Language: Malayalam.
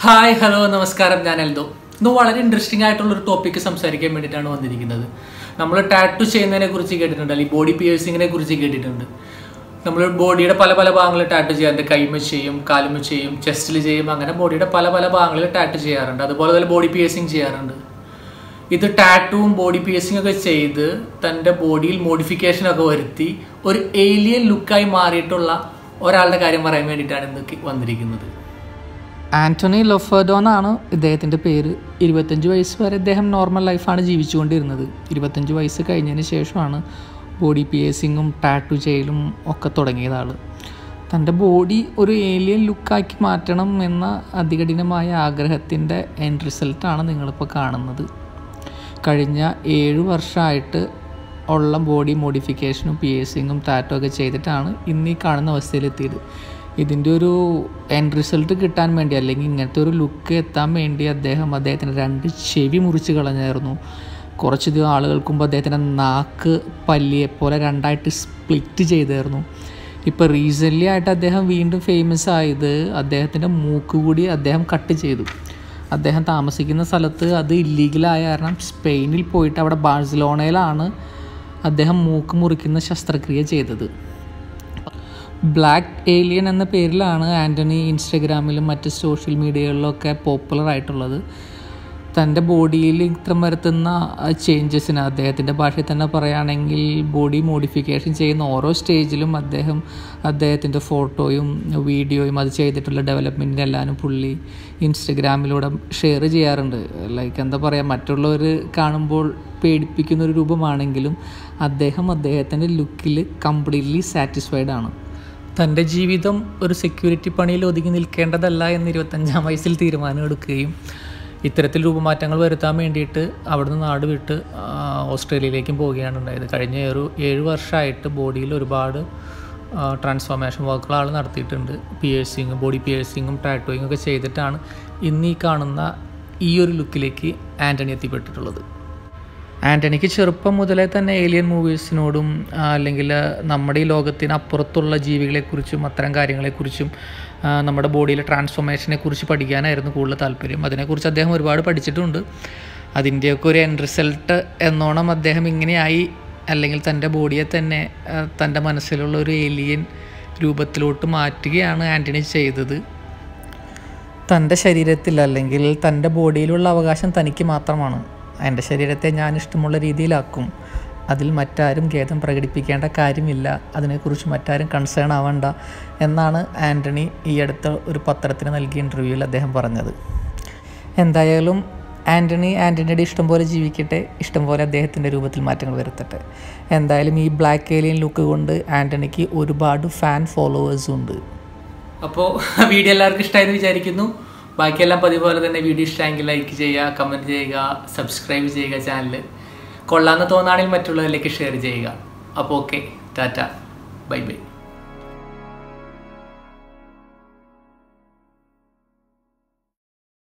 ഹായ് ഹലോ നമസ്കാരം ഞാൻ എൽദോ ഇന്ന് വളരെ ഇൻട്രസ്റ്റിംഗ് ആയിട്ടുള്ള ഒരു ടോപ്പിക്ക് സംസാരിക്കാൻ വേണ്ടിയിട്ടാണ് വന്നിരിക്കുന്നത് നമ്മൾ ടാറ്റു ചെയ്യുന്നതിനെ കുറിച്ച് കേട്ടിട്ടുണ്ട് അല്ലെങ്കിൽ ബോഡി പിയേഴ്സിങ്ങിനെ കുറിച്ച് കേട്ടിട്ടുണ്ട് നമ്മൾ ബോഡിയുടെ പല പല ഭാഗങ്ങളിൽ ടാറ്റു ചെയ്യാറുണ്ട് കൈമ ചെയ്യും കാലുമ ചെയ്യും ചെസ്റ്റിൽ ചെയ്യും അങ്ങനെ ബോഡിയുടെ പല പല ഭാഗങ്ങളിൽ ടാറ്റു ചെയ്യാറുണ്ട് അതുപോലെ തന്നെ ബോഡി പിയേഴ്സിങ് ചെയ്യാറുണ്ട് ഇത് ടാറ്റുവും ബോഡി പിയേഴ്സിംഗ് ഒക്കെ ചെയ്ത് തൻ്റെ ബോഡിയിൽ മോഡിഫിക്കേഷൻ ഒക്കെ വരുത്തി ഒരു ഏലിയൻ ലുക്കായി മാറിയിട്ടുള്ള ഒരാളുടെ കാര്യം പറയാൻ വേണ്ടിയിട്ടാണ് ഇന്ന് വന്നിരിക്കുന്നത് ആൻ്റണി ലൊഫേഡോ എന്നാണ് ഇദ്ദേഹത്തിൻ്റെ പേര് ഇരുപത്തഞ്ച് വയസ്സ് വരെ ഇദ്ദേഹം നോർമൽ ലൈഫാണ് ജീവിച്ചുകൊണ്ടിരുന്നത് ഇരുപത്തഞ്ച് വയസ്സ് കഴിഞ്ഞതിന് ശേഷമാണ് ബോഡി പിയേസിങ്ങും ടാറ്റു ചെയ്യലും ഒക്കെ തുടങ്ങിയത് ആൾ തൻ്റെ ബോഡി ഒരു ഏലിയൻ ലുക്കാക്കി മാറ്റണം എന്ന അതികഠിനമായ ആഗ്രഹത്തിൻ്റെ എൻഡ് റിസൾട്ടാണ് നിങ്ങളിപ്പോൾ കാണുന്നത് കഴിഞ്ഞ ഏഴ് വർഷമായിട്ട് ഉള്ള ബോഡി മോഡിഫിക്കേഷനും പിയേസിങ്ങും ടാറ്റോ ഒക്കെ ചെയ്തിട്ടാണ് ഇന്ന് ഈ കാണുന്ന അവസ്ഥയിലെത്തിയത് ഇതിൻ്റെ ഒരു എൻഡ് റിസൾട്ട് കിട്ടാൻ വേണ്ടി അല്ലെങ്കിൽ ഇങ്ങനത്തെ ഒരു ലുക്ക് എത്താൻ വേണ്ടി അദ്ദേഹം അദ്ദേഹത്തിന് രണ്ട് ചെവി മുറിച്ച് കളഞ്ഞായിരുന്നു കുറച്ച് ദിവസം ആളുകൾക്ക് മുമ്പ് അദ്ദേഹത്തിൻ്റെ നാക്ക് പല്ലിയെ പോലെ രണ്ടായിട്ട് സ്പ്ലിറ്റ് ചെയ്തായിരുന്നു ഇപ്പോൾ റീസെൻ്റ്ലി ആയിട്ട് അദ്ദേഹം വീണ്ടും ഫേമസ് ആയത് അദ്ദേഹത്തിൻ്റെ മൂക്ക് കൂടി അദ്ദേഹം കട്ട് ചെയ്തു അദ്ദേഹം താമസിക്കുന്ന സ്ഥലത്ത് അത് ഇല്ലീഗലായ കാരണം സ്പെയിനിൽ പോയിട്ട് അവിടെ ബാഴ്സലോണയിലാണ് അദ്ദേഹം മൂക്ക് മുറിക്കുന്ന ശസ്ത്രക്രിയ ചെയ്തത് ബ്ലാക്ക് ഏലിയൻ എന്ന പേരിലാണ് ആൻ്റണി ഇൻസ്റ്റഗ്രാമിലും മറ്റ് സോഷ്യൽ മീഡിയകളിലൊക്കെ പോപ്പുലർ ആയിട്ടുള്ളത് തൻ്റെ ബോഡിയിൽ ഇത്രം വരുത്തുന്ന ചേഞ്ചസിന് അദ്ദേഹത്തിൻ്റെ ഭാഷയിൽ തന്നെ പറയുകയാണെങ്കിൽ ബോഡി മോഡിഫിക്കേഷൻ ചെയ്യുന്ന ഓരോ സ്റ്റേജിലും അദ്ദേഹം അദ്ദേഹത്തിൻ്റെ ഫോട്ടോയും വീഡിയോയും അത് ചെയ്തിട്ടുള്ള ഡെവലപ്മെൻറ്റിൻ്റെ എല്ലാവരും പുള്ളി ഇൻസ്റ്റഗ്രാമിലൂടെ ഷെയർ ചെയ്യാറുണ്ട് ലൈക്ക് എന്താ പറയുക മറ്റുള്ളവർ കാണുമ്പോൾ പേടിപ്പിക്കുന്ന ഒരു രൂപമാണെങ്കിലും അദ്ദേഹം അദ്ദേഹത്തിൻ്റെ ലുക്കിൽ കംപ്ലീറ്റ്ലി സാറ്റിസ്ഫൈഡ് ആണ് തൻ്റെ ജീവിതം ഒരു സെക്യൂരിറ്റി പണിയിൽ ഒതുങ്ങി നിൽക്കേണ്ടതല്ല എന്ന് ഇരുപത്തഞ്ചാം വയസ്സിൽ തീരുമാനമെടുക്കുകയും ഇത്തരത്തിൽ രൂപമാറ്റങ്ങൾ വരുത്താൻ വേണ്ടിയിട്ട് അവിടുന്ന് നാട് വിട്ട് ഓസ്ട്രേലിയയിലേക്കും പോവുകയാണ് ഉണ്ടായത് കഴിഞ്ഞ ഒരു ഏഴ് വർഷമായിട്ട് ബോഡിയിൽ ഒരുപാട് ട്രാൻസ്ഫോർമേഷൻ വർക്കുകൾ ആൾ നടത്തിയിട്ടുണ്ട് പിയേഴ്സിങ്ങും ബോഡി പിയേഴ്സിങ്ങും ടാറ്റോയിങ് ഒക്കെ ചെയ്തിട്ടാണ് ഇന്ന് ഈ കാണുന്ന ഈ ഒരു ലുക്കിലേക്ക് ആൻ്റണി എത്തിപ്പെട്ടിട്ടുള്ളത് ആൻ്റണിക്ക് ചെറുപ്പം മുതലേ തന്നെ ഏലിയൻ മൂവീസിനോടും അല്ലെങ്കിൽ നമ്മുടെ ഈ ലോകത്തിന് അപ്പുറത്തുള്ള ജീവികളെക്കുറിച്ചും അത്തരം കാര്യങ്ങളെക്കുറിച്ചും നമ്മുടെ ബോഡിയിലെ ട്രാൻസ്ഫോർമേഷനെ കുറിച്ച് പഠിക്കാനായിരുന്നു കൂടുതൽ താല്പര്യം അതിനെക്കുറിച്ച് അദ്ദേഹം ഒരുപാട് പഠിച്ചിട്ടുണ്ട് അതിൻ്റെയൊക്കെ ഒരു എൻഡ് റിസൾട്ട് എന്നോണം അദ്ദേഹം ഇങ്ങനെയായി അല്ലെങ്കിൽ തൻ്റെ ബോഡിയെ തന്നെ തൻ്റെ മനസ്സിലുള്ള ഒരു ഏലിയൻ രൂപത്തിലോട്ട് മാറ്റുകയാണ് ആൻ്റണി ചെയ്തത് തൻ്റെ ശരീരത്തിൽ അല്ലെങ്കിൽ തൻ്റെ ബോഡിയിലുള്ള അവകാശം തനിക്ക് മാത്രമാണ് എൻ്റെ ശരീരത്തെ ഞാൻ ഇഷ്ടമുള്ള രീതിയിലാക്കും അതിൽ മറ്റാരും ഖേദം പ്രകടിപ്പിക്കേണ്ട കാര്യമില്ല അതിനെക്കുറിച്ച് മറ്റാരും കൺസേൺ ആവണ്ട എന്നാണ് ആൻ്റണി ഈ അടുത്ത ഒരു പത്രത്തിന് നൽകിയ ഇൻ്റർവ്യൂവിൽ അദ്ദേഹം പറഞ്ഞത് എന്തായാലും ആൻ്റണി ആൻ്റണിയുടെ ഇഷ്ടം പോലെ ജീവിക്കട്ടെ ഇഷ്ടം പോലെ അദ്ദേഹത്തിൻ്റെ രൂപത്തിൽ മാറ്റങ്ങൾ വരുത്തട്ടെ എന്തായാലും ഈ ബ്ലാക്ക് ഏലിയൻ ലുക്ക് കൊണ്ട് ആൻ്റണിക്ക് ഒരുപാട് ഫാൻ ഫോളോവേഴ്സും ഉണ്ട് അപ്പോൾ വീഡിയോ എല്ലാവർക്കും ഇഷ്ടമായെന്ന് വിചാരിക്കുന്നു ബാക്കിയെല്ലാം പതിവ് പോലെ തന്നെ വീഡിയോ ഇഷ്ടമെങ്കിൽ ലൈക്ക് ചെയ്യുക കമൻറ്റ് ചെയ്യുക സബ്സ്ക്രൈബ് ചെയ്യുക ചാനൽ കൊള്ളാമെന്ന് തോന്നുകയാണെങ്കിൽ മറ്റുള്ളവരിലേക്ക് ഷെയർ ചെയ്യുക അപ്പോൾ ഓക്കെ ടാറ്റ ബൈ ബൈ